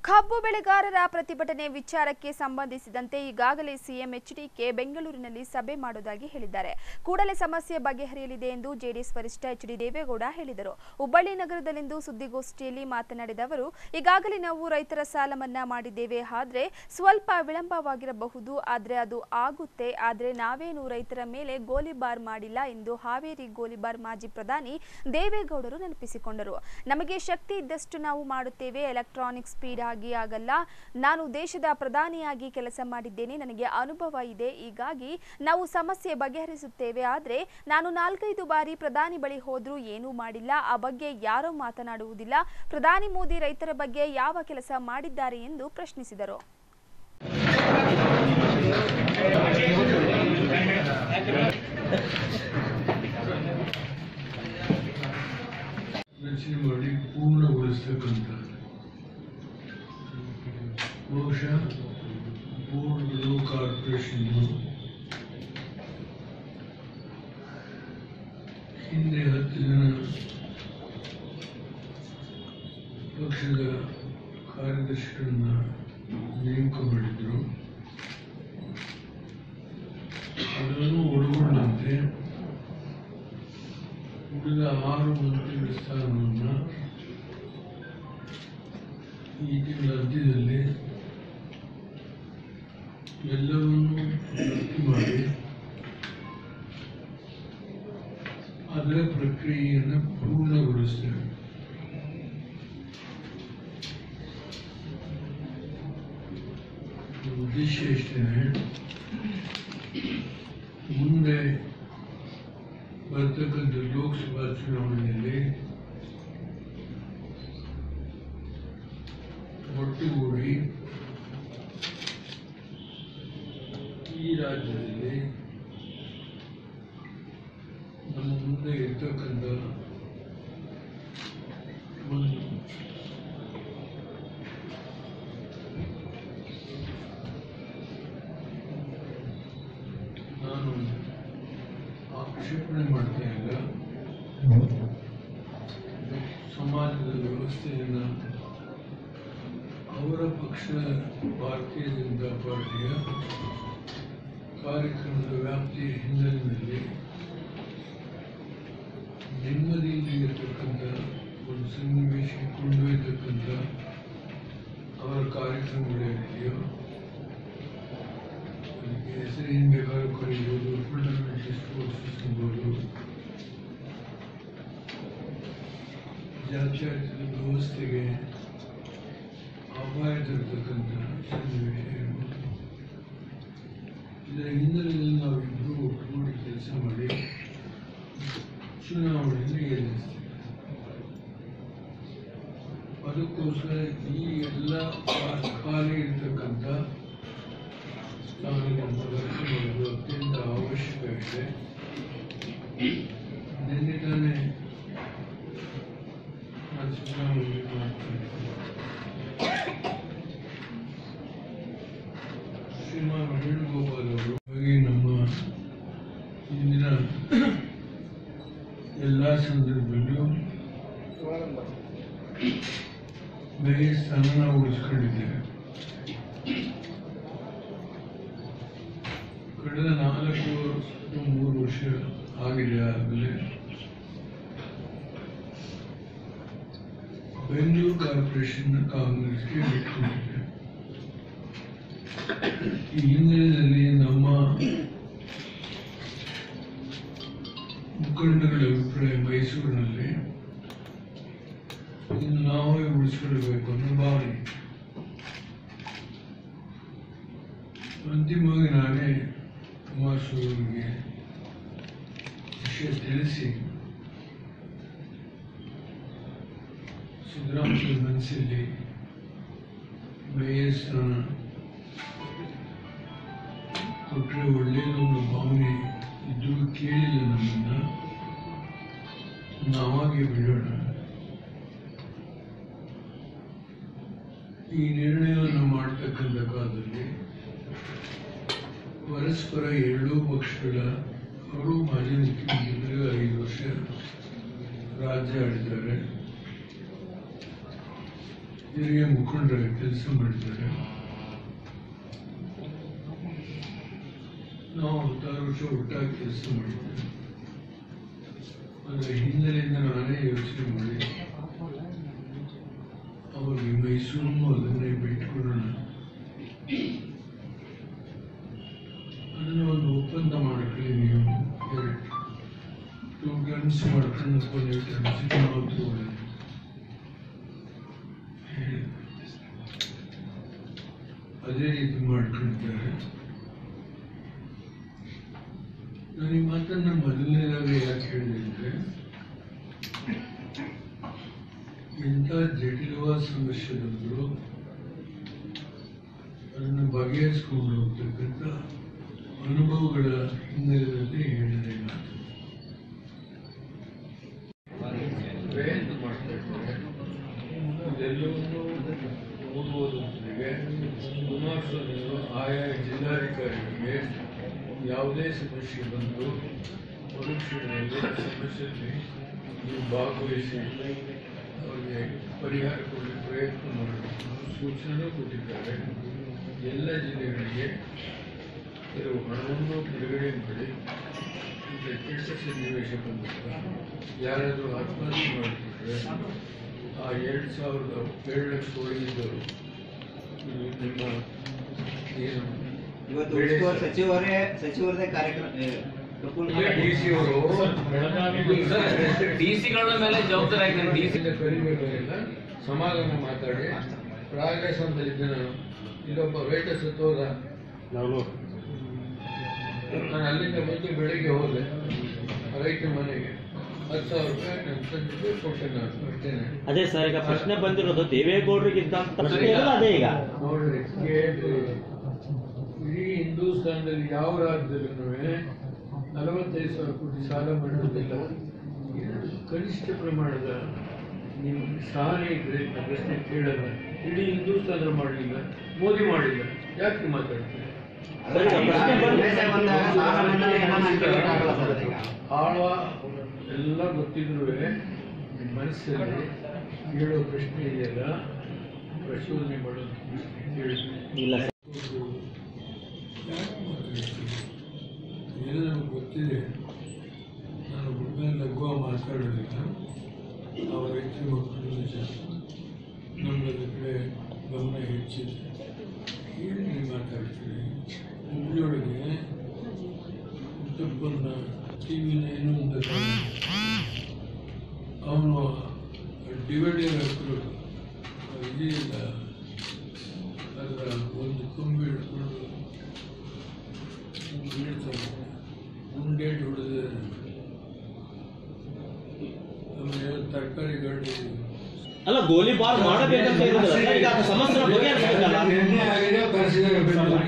ಕಬ್ಬು ಬೆಳೆಗಾರರ ಪ್ರತಿಭಟನೆ ವಿಚಾರಕ್ಕೆ ಸಂಬಂಧಿಸಿದಂತೆ ಈಗಾಗಲೇ ಸಿಎಂ ಎಚ್ಡಿಕೆ ಬೆಂಗಳೂರಿನಲ್ಲಿ ಸಭೆ ಮಾಡುವುದಾಗಿ ಹೇಳಿದ್ದಾರೆ ಕೂಡಲೇ ಸಮಸ್ಯೆ ಬಗೆಹರಿಯಲಿದೆ ಎಂದು ಜೆಡಿಎಸ್ ವರಿಷ್ಠ ಎಚ್ ಡಿ ದೇವೇಗೌಡ ಹೇಳಿದರು ಹುಬ್ಬಳ್ಳಿ ನಗರದಲ್ಲಿಂದು ಸುದ್ದಿಗೋಷ್ಠಿಯಲ್ಲಿ ಮಾತನಾಡಿದ ಅವರು ಈಗಾಗಲೇ ನಾವು ರೈತರ ಸಾಲ ಮನ್ನಾ ಮಾಡಿದ್ದೇವೆ ಆದ್ರೆ ಸ್ವಲ್ಪ ವಿಳಂಬವಾಗಿರಬಹುದು ಆದ್ರೆ ಅದು ಆಗುತ್ತೆ ಆದ್ರೆ ನಾವೇನು ರೈತರ ಮೇಲೆ ಗೋಲಿಬಾರ್ ಮಾಡಿಲ್ಲ ಎಂದು ಹಾವೇರಿ ಗೋಲಿಬಾರ್ ಮಾಜಿ ಪ್ರಧಾನಿ ದೇವೇಗೌಡರು ನೆನಪಿಸಿಕೊಂಡರು ನಮಗೆ ಶಕ್ತಿ ಇದ್ದಷ್ಟು ನಾವು ಮಾಡುತ್ತೇವೆ ಎಲೆಕ್ಟ್ರಾನಿಕ್ ಸ್ಪೀಡ್ ಆಗಿ ಆಗಲ್ಲ ನಾನು ದೇಶದ ಪ್ರಧಾನಿಯಾಗಿ ಕೆಲಸ ಮಾಡಿದ್ದೇನೆ ನನಗೆ ಅನುಭವ ಇದೆ ಹೀಗಾಗಿ ನಾವು ಸಮಸ್ಯೆ ಬಗೆಹರಿಸುತ್ತೇವೆ ಆದರೆ ನಾನು ನಾಲ್ಕೈದು ಬಾರಿ ಪ್ರಧಾನಿ ಬಳಿ ಹೋದ್ರೂ ಏನೂ ಮಾಡಿಲ್ಲ ಆ ಬಗ್ಗೆ ಯಾರೂ ಮಾತನಾಡುವುದಿಲ್ಲ ಪ್ರಧಾನಿ ಮೋದಿ ರೈತರ ಬಗ್ಗೆ ಯಾವ ಕೆಲಸ ಮಾಡಿದ್ದಾರೆ ಎಂದು ಪ್ರಶ್ನಿಸಿದರು ರಚನೆ ಮಾಡಿ ಪೂರ್ಣಗೊಳಿಸ್ತಕ್ಕಂಥ ಬಹುಶಃ ಬೋರ್ಡ್ಗಳು ಕಾರ್ಪೊರೇಷನ್ ಹಿಂದೆ ಹತ್ತು ಜನ ಪಕ್ಷದ ಕಾರ್ಯದರ್ಶಿಗಳನ್ನ ನೇಮಕ ಮಾಡಿದ್ರು ಅದನ್ನು ಒಳಗೊಂಡಂತೆ ಉಳಿದ ಆರು ಮಂತ್ರಿಗಳ ಸ್ಥಾನವನ್ನು ಈ ತಿಂಗಳ ಅಂತ್ಯದಲ್ಲಿ ಎಲ್ಲವನ್ನೂ ಭರ್ತಿ ಮಾಡಿ ಅದರ ಪ್ರಕ್ರಿಯೆಯನ್ನು ಪೂರ್ಣಗೊಳಿಸ್ತೇವೆ ಉದ್ದೇಶ ಇಷ್ಟೇ ಮುಂದೆ ಬರ್ತಕ್ಕಂಥ ಲೋಕಸಭಾ ಚುನಾವಣೆಯಲ್ಲಿ ಒಟ್ಟುಗೂಡಿ ಈ ರಾಜ್ಯದಲ್ಲಿ ನಮ್ಮ ಮುಂದೆ ಇರ್ತಕ್ಕಂಥ ಒಂದು ನಾನು ಆಕ್ಷೇಪಣೆ ಮಾಡ್ತಾ ಇಲ್ಲ ಸಮಾಜದ ವ್ಯವಸ್ಥೆಯನ್ನು ಅವರ ಪಕ್ಷ ಭಾರತೀಯ ಜನತಾ ಪಾರ್ಟಿಯ ಕಾರ್ಯಕ್ರಮದ ವ್ಯಾಪ್ತಿಯ ಹಿನ್ನೆಲೆಯಲ್ಲಿ ನೆಮ್ಮದಿಯಿಂದ ಇರತಕ್ಕಂಥ ಒಂದು ಸನ್ನಿವೇಶ ಕೊಂಡೊಯ್ಯತಕ್ಕಂಥ ಅವರ ಕಾರ್ಯಕ್ರಮಗಳೇನಿದೆಯೋ ಅದಕ್ಕೆ ಹೆಸರೇನು ಬೇಕಾದ್ರೂ ಕರೀಬೋದು ಫಂಡಮೆಂಟಲ್ ಸ್ಪೋರ್ಟ್ಸ್ ಅನ್ಬೋದು ಜಾತ್ಯತೀತ ವ್ಯವಸ್ಥೆಗೆ ಅಪಾಯ ತರತಕ್ಕಂಥ ಸನ್ನಿವೇಶ ಇರ್ಬೋದು ಇದರ ಹಿನ್ನೆಲೆಯಲ್ಲಿ ನಾವು ಇಬ್ಬರು ಒಟ್ಟುಗೂಡಿ ಕೆಲಸ ಮಾಡಿ ಚುನಾವಣೆಯನ್ನು ಎದುರಿಸ್ತೀವಿ ಅದಕ್ಕೋಸ್ಕರ ಈ ಎಲ್ಲ ಖಾಲಿ ಇರ್ತಕ್ಕಂಥ ಸ್ಥಾನಗಳನ್ನು ಭರ್ತಿ ಮಾಡೋದು ಅತ್ಯಂತ ಅವಶ್ಯಕ ಇದೆ ನಿನ್ನೆ ತಾನೇ ನಾನು ಚುನಾವಣೆ ಮಾಡ್ತೀನಿ ಶ್ರೀಮಾನ್ ವೇಣುಗೋಪಾಲ್ ಅವರು ಹಾಗೆ ನಮ್ಮ ಇಂದಿನ ಎಲ್ಲ ಸಂದರ್ಭದಲ್ಲೂ ಬೇರೆ ಸ್ಥಾನ ಉಳಿಸ್ಕೊಂಡಿದ್ದೇವೆ ಕಳೆದ ನಾಲ್ಕು ಮೂರು ವರ್ಷ ಆಗಿದೆ ಆಗಲೇ ಬೆಂಗಳೂರು ಕಾರ್ಪೊರೇಷನ್ ಕಾಂಗ್ರೆಸ್ಗೆ ಬಿಟ್ಕೊಂಡಿದೆ ಈ ಹಿನ್ನೆಲೆಯಲ್ಲಿ ನಮ್ಮ ಮುಖಂಡಗಳ ಅಭಿಪ್ರಾಯ ಮೈಸೂರಿನಲ್ಲಿ ಇನ್ನು ನಾವೇ ಉಳಿಸ್ಕೊಳ್ಬೇಕು ಅನ್ನೋ ಭಾವನೆ ಅಂತಿಮವಾಗಿ ನಾನೇ ಕುಮಾರಸ್ವಾಮಿಗೆ ವಿಷಯ ತಿಳಿಸಿ ಸಿದ್ದರಾಮಯ್ಯ ಮನಸ್ಸಲ್ಲಿ ಮೇಯರ್ ಸ್ಥಾನ ಕೊಟ್ಟರೆ ಒಳ್ಳೆಯದೊಂದು ಭಾವನೆ ಇದ್ದು ಕೇಳಿಲ್ಲ ನಮ್ಮನ್ನ ನಾವಾಗೆ ಬಿಡೋಣ ಈ ನಿರ್ಣಯವನ್ನು ಮಾಡ್ತಕ್ಕಂಥ ಕಾಲದಲ್ಲಿ ಪರಸ್ಪರ ಎರಡೂ ಪಕ್ಷಗಳ ಅವರು ಮಾಜಿ ಮುಖ್ಯಮಂತ್ರಿಗಳು ಐದು ವರ್ಷ ರಾಜ್ಯ ಆಳಿದ್ದಾರೆ ಹಿರಿಯ ಮುಖಂಡರ ಕೆಲಸ ಮಾಡಿದ್ದಾರೆ ನಾವು ಹತ್ತಾರು ವರ್ಷ ಒಟ್ಟಾಗಿ ಕೆಲಸ ಮಾಡಿದ್ದೇವೆ ಅದರ ಹಿನ್ನೆಲೆಯಿಂದ ನಾನೇ ಯೋಚನೆ ಮಾಡಿ ಅವರಿಗೆ ಮೈಸೂರನ್ನು ಅದನ್ನೇ ಬಿಟ್ಕೊಡೋಣ ಅದನ್ನು ಒಂದು ಒಪ್ಪಂದ ಮಾಡ್ಕೊಳ್ಳಿ ನೀವು ಎರಡು ಟೂ ಗನ್ಸ್ ಮಾಡ್ಕೊಂಡು ಕೊನೆಗೆ ನಾವು ತಗೊಳ್ಳಿ ಹೇಳಿ. ಅದೇ ರೀತಿ ಮಾಡ್ಕೊಂಡಿದ್ದಾರೆ ನಾನು ಈ ಮಾತನ್ನ ಮೊದಲನೇದಾಗಿ ಯಾಕೆ ಹೇಳಿದೆ ಅಂದ್ರೆ ಇಂಥ ಜಟಿಲವಾದ ಸಮಸ್ಯೆ ಬಂದರು ಅದನ್ನು ಬಗೆಹರಿಸ್ಕೊಂಡು ಹೋಗ್ತಕ್ಕಂಥ ಅನುಭವಗಳ ಹಿನ್ನೆಲೆಯಲ್ಲಿ ಹೇಳಿದೆ ನಾನು ಪ್ರಯತ್ನ ಮಾಡ್ತಾ ಇದ್ದಾರೆ ಇದೆಲ್ಲವನ್ನೂ ಓದುವುದರೊಂದಿಗೆ ಕುಮಾರಸ್ವಾಮಿಯವರು ಆಯಾ ಜಿಲ್ಲಾಧಿಕಾರಿಗಳಿಗೆ ಯಾವುದೇ ಸಮಸ್ಯೆ ಬಂದು ಪರೀಕ್ಷೆಗಳಲ್ಲಿ ಸಮಸ್ಯೆಯಲ್ಲಿ ನೀವು ಭಾಗವಹಿಸಿ ಅವರಿಗೆ ಪರಿಹಾರ ಕೊಡಲಿಕ್ಕೆ ಪ್ರಯತ್ನ ಮಾಡಬೇಕು ಸೂಚನೆ ಕೊಟ್ಟಿದ್ದಾರೆ ಎಲ್ಲ ಜಿಲ್ಲೆಗಳಿಗೆ ಕೆಲವು ಹಣವನ್ನು ಬಿಡುಗಡೆ ಮಾಡಿ ಇಂಥ ಕೆಟ್ಟ ಸನ್ನಿವೇಶ ಬಂದಾಗ ಯಾರಾದರೂ ಆತ್ಮಹತ್ಯೆ ಮಾಡಿಬಿಟ್ರೆ ಆ ಎರಡು ಸಾವಿರದ ಏಳು ಲಕ್ಷ ಒಳಗಿದ್ದವರು ಇದು ನಿಮ್ಮ ಏನು ಇವತ್ತು ಉಸ್ತುವಾರಿ ಸಚಿವರೇ ಸಚಿವರದೇ ಕಾರ್ಯಕ್ರಮ ಏ, ಕಪೂಲ್ ಡಿ ಸಿ ಅವರು ಡಿಸಿಗಳ ಮೇಲೆ ಜವಾಬ್ದಾರಿ ಆಗಿದ್ದಾರೆ ಡಿಸಿ ಡಿಸಿಯಿಂದ ಕರಿಬೇಕಾಗಿಲ್ಲ ಸಮಾಧಾನ ಮಾತಾಡಿ ಪ್ರಾಗ್ರೆಸ್ ಅಂತ ಇದ್ದೆ ನಾನು ಇಲ್ಲೊಬ್ಬ ರೈತ ಸತ್ತೋದ ನಾನು ಅಲ್ಲಿಂದ ಮುಂದೆ ಬೆಳಿಗ್ಗೆ ಹೋದೆ ಆ ರೈತ ಮನೆಗೆ ಹತ್ತು ಸಾವಿರ ರೂಪಾಯಿ ನನ್ನ ತಂದೆಗೆ ಕೊಟ್ಟೆ ನಾನು ಅಷ್ಟೇನೆ ಅದೇ ಸರ್ ಈಗ ಪ್ರಶ್ನೆ ಬಂದಿರೋದು ದೇವೇಗೌಡರಿಗೆ ಇದ್ದಂತ ಪ್ರಶ್ನೆ ಇರೋದು ಅದೇ ಈಗ ನೋಡ್ರಿ ಕೇಳ್ರಿ ಇಡೀ ಹಿಂದೂಸ್ತಾನದಲ್ಲಿ ಯಾವ ರಾಜ್ಯದಲ್ಲೂ ನಲವತ್ತೈದು ಸಾವಿರ ಕೋಟಿ ಸಾಲ ಮಾಡುವುದಿಲ್ಲ ಇದು ಕನಿಷ್ಠ ಪ್ರಮಾಣದ ನೀವು ಸಹನೆ ಇದ್ರೆ ಅಂತ ಪ್ರಶ್ನೆ ಕೇಳಲ್ಲ ಇಡೀ ಹಿಂದೂಸ್ತಾನ ಮಾಡಲಿಲ್ಲ ಮೋದಿ ಮಾಡಿಲ್ಲ ಯಾಕೆ ಮಾತಾಡ್ತೀರಿ ಸರ್, ಈಗ ಪ್ರಶ್ನೆ ಬಂದು- ದೇಶ ಬಂದಾಗ ಸಾಲ ಮನ್ನಾ ಏನಾನ ಕೇಳಕ್ಕಾಗಲ್ಲ ಸರ್ ಅದೀಗ. ಆಳ ಎಲ್ಲ ಗೊತ್ತಿದ್ರು ಮನಸ್ಸಲ್ಲಿ ಹೇಳೋ ಪ್ರಶ್ನೆ ಇದೆಯಲ್ಲ ಪ್ರಚೋದನೆ ಮಾಡೋದು ಹೇಳಿ ಇಲ್ಲ ಸರ್ ಏನು ನಮಗೆ ಗೊತ್ತಿದೆ ನಾನು ಗುಡ್ಮೇಲೆ ಲಘುವ ಮಾತಾಡೋದಿಲ್ಲ ಅವರ ರೈತರ ಮಕ್ಕಳು ನಿಜ ನಮ್ಮದು ಕಡೆ ಗಮನ ಹೆಚ್ಚಿದೆ ಏನು ನೀವು ಮಾತಾಡ್ತೀರಿ ಹುಬ್ಳಿಯೊಳಗೆ ತಪ್ಪನ್ನ ಟಿ ವಿನ ಏನೋ ಒಂದು ಅವನು ಡಿವೈಡರ್ ಹಾಕಿರೋದು ಇದಿಲ್ಲ ಅದರ ಒಂದು ತುಂಬಿ ಹಿಡ್ಕೊಂಡು ಬೀಳ್ತಾನೆ ಗುಂಡೆ ಹೊಡೆದ ಆಮೇಲೆ ತರಕಾರಿ ಗಾಡಿ ಅಲ್ಲ ಗೋಲಿಬಾರ್ ಮಾಡಬೇಕಂತ ಇರೋದಿಲ್ಲ ಸರ್ ಈಗ ಆ ಸಮಸ್ಯೆ ಬಗೆಹರಿಸಬೇಕಲ್ಲ ಎಣ್ಣೆ ಆಗಿದೆ, ಕರ್ಸಿದ್ದಾರೆ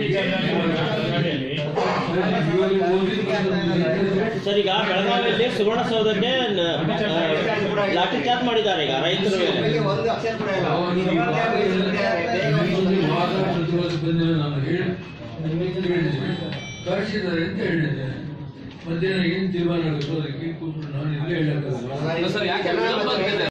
ಬೆಂಗಳೂರು. ಸರ್ ಈಗ ಬೆಳಗಾವಿಯಲ್ಲಿ ಸುವರ್ಣಸೌಧಕ್ಕೆ ನ- ಆ, ಲಾಠಿ ಚಾರ್ಜ್ ಮಾಡಿದ್ದಾರೆ ಈಗ ರೈತರ ಮೇಲೆ ನಮಗೆ ಒಂದು ಅಕ್ಷರ ಕೂಡ ಇಲ್ಲ. ಅವನು ನೀವು ವಾದ ಬೇಗ ವಾದ ಪ್ರತಿವಾದ ಬಂದಿಲ್ಲ ನಾನು ಹೇಳಿ ನಿಮಗೆ ಹೇಳಿದ್ದೆ ಕಳಿಸಿದ್ದಾರೆ ಅಂತ ಹೇಳಿದ್ದೆ ಮಧ್ಯಾಹ್ನ ಏನು ತೀರ್ಮಾನ ಆಗುತ್ತೋ ಅದಕ್ಕೆ ಕೂತ್ಕೊಂಡು ನಾನು ಇಲ್ಲೇ ಹೇಳಕ್ಕಾಗಲ್ಲ ಸರ್ ಯಾಕೆ ವಿಳಂಬ ಆಗ್ತಿದೆ